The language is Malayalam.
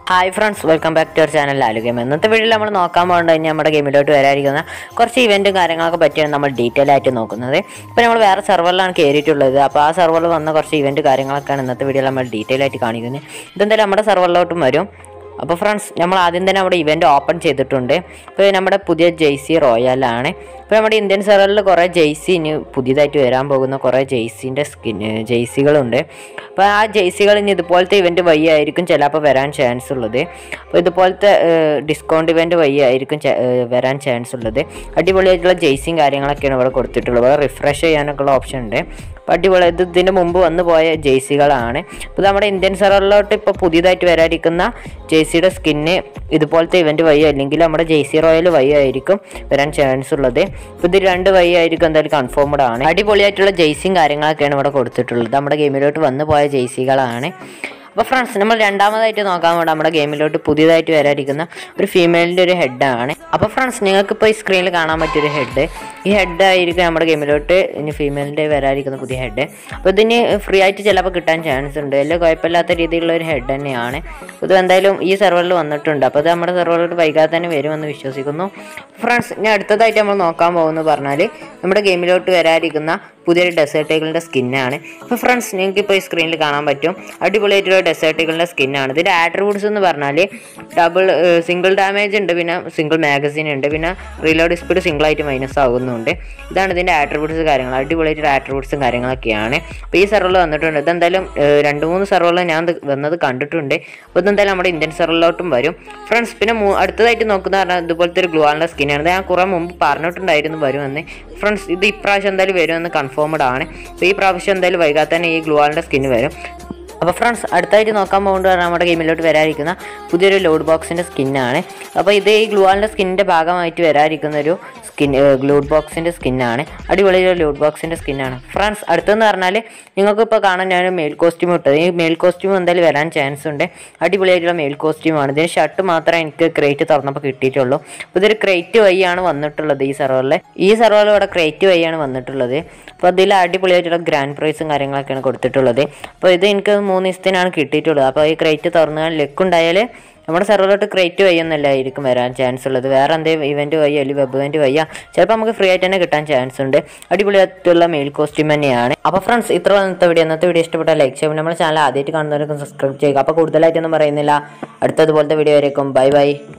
hi friends welcome back to our channel Lalu game ഇന്നത്തെ വീഡിയോയിൽ നമ്മൾ നോക്കാൻ പോകുന്നത് കഴിഞ്ഞാൽ നമ്മുടെ ഗെയിമിലോട്ട് വരാതിരിക്കുന്ന കുറച്ച് ഇവൻറ്റും കാര്യങ്ങളൊക്കെ പറ്റിയാണ് നമ്മൾ ഡീറ്റെയിൽ ആയിട്ട് നോക്കുന്നത് ഇപ്പോൾ നമ്മൾ വേറെ സെർവറിലാണ് കയറിയിട്ടുള്ളത് അപ്പോൾ ആ സെർവറിൽ വന്ന കുറച്ച് ഇവൻറ്റ് കാര്യങ്ങളൊക്കെയാണ് ഇന്നത്തെ വീഡിയോയിൽ നമ്മൾ ഡീറ്റെയിൽ ആയിട്ട് കാണിക്കുന്നത് ഇതെന്തായാലും നമ്മുടെ സെർവറിലോട്ടും വരും അപ്പോൾ ഫ്രണ്ട്സ് നമ്മൾ ആദ്യം തന്നെ നമ്മുടെ ഇവൻറ്റ് ഓപ്പൺ ചെയ്തിട്ടുണ്ട് ഇപ്പോൾ നമ്മുടെ പുതിയ ജെയ്സി റോയലാണ് ഇപ്പോൾ നമ്മുടെ ഇന്ത്യൻ സെർവറിൽ കുറേ ജെയ്സി ഇനി പുതിയതായിട്ട് വരാൻ പോകുന്ന കുറേ ജെയ്സിൻ്റെ സ്കിൻ ജെയ്സികളുണ്ട് അപ്പോൾ ആ ജെയ്സികൾ ഇനി ഇതുപോലത്തെ ഇവൻറ്റ് വഴി ആയിരിക്കും ചിലപ്പോൾ വരാൻ ചാൻസ് ഉള്ളത് അപ്പോൾ ഇതുപോലത്തെ ഡിസ്കൗണ്ട് ഇവൻറ്റ് വഴി ആയിരിക്കും ചെ- ഏഹ് വരാൻ ചാൻസ് ഉള്ളത് അടിപൊളിയായിട്ടുള്ള ജെയ്സിയും കാര്യങ്ങളൊക്കെയാണ് ഇവിടെ കൊടുത്തിട്ടുള്ളത് ഇവിടെ റിഫ്രഷ് ചെയ്യാനൊക്കെ ഉള്ള ഓപ്ഷൻ ഉണ്ട് അപ്പോൾ അടിപൊളി ഇത് ഇതിന് മുമ്പ് വന്നു പോയ ജെയ്സികളാണ് ഇപ്പോൾ നമ്മുടെ ഇന്ത്യൻ സെർവറിലോട്ട് ഇപ്പോൾ പുതിയതായിട്ട് വരാതിരിക്കുന്ന ജെയ്സിയുടെ സ്കിന്ന് ഇതുപോലത്തെ ഇവൻറ്റ് വഴി അല്ലെങ്കിൽ നമ്മുടെ ജെയ്സി റോയൽ വഴി ആയിരിക്കും വരാൻ ചാൻസ് ഉള്ളത് ഇപ്പോൾ ഇത് രണ്ട് വഴി ആയിരിക്കും എന്തായാലും കൺഫേംഡ് ആണ് അടിപൊളിയായിട്ടുള്ള ജെയ്സിയും കാര്യങ്ങളൊക്കെയാണ് ഇവിടെ കൊടുത്തിട്ടുള്ളത് നമ്മുടെ ഗെയിമിലോട്ട് വന്നു പോയ ജെയ്സികളാണ് അപ്പോൾ ഫ്രണ്ട്സ് നമ്മൾ രണ്ടാമതായിട്ട് നോക്കാൻ വേണ്ട നമ്മുടെ ഗെയിമിലോട്ട് പുതിയതായിട്ട് വരാതിരിക്കുന്ന ഒരു ഫീമെയിലിൻ്റെ ഒരു ഹെഡാണ് അപ്പോൾ ഫ്രണ്ട്സ് നിങ്ങൾക്കിപ്പോൾ ഈ സ്ക്രീനിൽ കാണാൻ പറ്റിയൊരു ഹെഡ് ഈ ഹെഡ് ആയിരിക്കും നമ്മുടെ ഗെയിമിലോട്ട് ഇനി ഫീമെയിലിൻ്റെ വരാതിരിക്കുന്ന പുതിയ ഹെഡ് അപ്പോൾ ഇതിന് ഫ്രീ ആയിട്ട് ചിലപ്പോൾ കിട്ടാൻ ചാൻസ് ഉണ്ട് വലിയ കുഴപ്പമില്ലാത്ത രീതിയിലുള്ള ഒരു ഹെഡ് തന്നെയാണ് ഇത് എന്തായാലും ഈ സെർവറിൽ വന്നിട്ടുണ്ട് അപ്പോൾ ഇത് നമ്മുടെ സെർവറിലോട്ട് വൈകാതെ തന്നെ വരുമെന്ന് വിശ്വസിക്കുന്നു ഫ്രണ്ട്സ് ഇനി അടുത്തതായിട്ട് നമ്മൾ നോക്കാൻ പോകുന്നത് പറഞ്ഞാൽ നമ്മുടെ ഗെയിമിലോട്ട് വരാതിരിക്കുന്ന പുതിയൊരു ഡെസേർട്ടുകളുടെ സ്കിന്നാണ് അപ്പോൾ ഫ്രണ്ട്സ് നിങ്ങൾക്ക് ഇപ്പോൾ ഈ സ്ക്രീനിൽ കാണാൻ പറ്റും അടിപൊളിയായിട്ടുള്ള ഡെസേർട്ടുകളുടെ സ്കിന്നാണ് ഇതിൻ്റെ ആട്രിബ്യൂട്ട്സ് എന്ന് പറഞ്ഞാൽ ഡബിൾ സിംഗിൾ ഡാമേജ് ഉണ്ട് പിന്നെ സിംഗിൾ മാഗസീൻ ഉണ്ട് പിന്നെ റീലോഡ് സ്പീഡ് സിംഗിൾ ആയിട്ട് മൈനസ് ആകുന്നുണ്ട് ഇതാണ് ഇതിൻ്റെ ആട്രിബ്യൂട്ട്സ് കാര്യങ്ങൾ അടിപൊളിയായിട്ടുള്ള ആട്രിബ്യൂട്ട്സും കാര്യങ്ങളൊക്കെയാണ് അപ്പോൾ ഈ സെർവറിൽ വന്നിട്ടുണ്ട് ഇതെന്തായാലും ഏഹ്, രണ്ട് മൂന്ന് സെർവറിൽ ഞാൻ ഇത് വന്നത് കണ്ടിട്ടുണ്ട് അപ്പോൾ ഇതെന്തായാലും നമ്മുടെ ഇന്ത്യൻ സെർവറിലോട്ടും വരും ഫ്രണ്ട്സ് പിന്നെ മൂ- അടുത്തതായിട്ട് നോക്കുന്ന പറഞ്ഞാൽ ഇതുപോലത്തെ ഒരു ഗ്ലുവാളിൻ്റെ സ്കിന്നാണ് ഇത് ഞാൻ കുറേ മുമ്പ് പറഞ്ഞിട്ടുണ്ടായിരുന്നു വരുമെന്ന് ഫ്രണ്ട്സ് ഇത് ഇപ്രാവശ്യം എന്തായാലും വരുമെന്ന് കൺഫേംഡ് ആണ് അപ്പോൾ ഈ പ്രാവശ്യം എന്തായാലും വൈകാതെ തന്നെ ഈ ഗ്ലുവാളിൻ്റെ സ്കിന്ന് വരും അപ്പോൾ ഫ്രണ്ട്സ് അടുത്തായിട്ട് നോക്കാൻ പോകുന്നത് പറഞ്ഞാൽ നമ്മുടെ ഗെയിമിലോട്ട് വരാതിരിക്കുന്ന പുതിയൊരു ലോഡ് ബോക്സിൻ്റെ സ്കിന്നാണ് അപ്പോൾ ഇത് ഈ ഗ്ലുവാളിൻ്റെ സ്കിന്നിൻ്റെ ഭാഗമായിട്ട് വരാതിരിക്കുന്ന ഒരു സ്കിൻ ഗ്ലൂഡ് ബോക്സിൻ്റെ സ്കിന്നാണ് അടിപൊളി ഒരു ലോഡ് ബോക്സിൻ്റെ സ്കിന്നാണ് ഫ്രണ്ട്സ് അടുത്തെന്ന് പറഞ്ഞാൽ നിങ്ങൾക്ക് ഇപ്പോൾ കാണാൻ ഞാൻ മെയിൽ കോസ്റ്റ്യൂം ഇട്ടത് ഈ മെയിൽ കോസ്റ്റ്യൂം എന്തായാലും വരാൻ ചാൻസ് ഉണ്ട് അടിപൊളിയായിട്ടുള്ള മെയിൽ കോസ്റ്റ്യൂമാണ് ഇതിന് ഷർട്ട് മാത്രമേ എനിക്ക് ക്രേറ്റ് തുറന്നപ്പോൾ കിട്ടിയിട്ടുള്ളൂ അപ്പോൾ ഇതൊരു ക്രേറ്റ് വഴിയാണ് വന്നിട്ടുള്ളത് ഈ സെർവറിൽ ഈ സെർവറിൽ ഇവിടെ ക്രേറ്റ് വഴിയാണ് വന്നിട്ടുള്ളത് അപ്പോൾ ഇതിൽ അടിപൊളിയായിട്ടുള്ള ഗ്രാൻഡ് പ്രൈസും കാര്യങ്ങളൊക്കെയാണ് കൊടുത്തിട്ടുള്ളത് അപ്പോൾ ഇത് എനിക്ക് മൂന്ന് ദിവസത്തിനാണ് കിട്ടിയിട്ടുള്ളത് അപ്പോൾ ഈ ക്രേറ്റ് തുറന്നാൽ ലെക്ക് ഉണ്ടായാൽ നമ്മുടെ സെർവറിലോട്ട് ക്രേറ്റ് വഴി ഒന്നല്ലായിരിക്കും വരാൻ ചാൻസ് ഉള്ളത് വേറെ എന്തെങ്കിലും ഇവൻറ്റ് വഴി അല്ലെങ്കിൽ വെബ് ഇവൻറ്റ് വഴിയാ ചിലപ്പോൾ നമുക്ക് ഫ്രീ ആയിട്ട് തന്നെ കിട്ടാൻ ചാൻസ് ഉണ്ട് അടിപൊളിയായിട്ടുള്ള മെയിൽ കോസ്റ്റ്യൂം തന്നെയാണ് അപ്പോൾ ഫ്രണ്ട്സ് ഇത്ര ഇന്നത്തെ വീഡിയോ ഇന്നത്തെ വീഡിയോ ഇഷ്ടപ്പെട്ട ലൈക്ക് ചെയ്യും നമ്മുടെ ചാനൽ ആദ്യമായിട്ട് കാണുന്നവരൊക്കെ സബ്സ്ക്രൈബ് ചെയ്യുക അപ്പോൾ കൂടുതലായിട്ടൊന്നും പറയുന്നില്ല അടുത്തതുപോലത്തെ വീഡിയോ വരേക്കും ബൈ ബൈ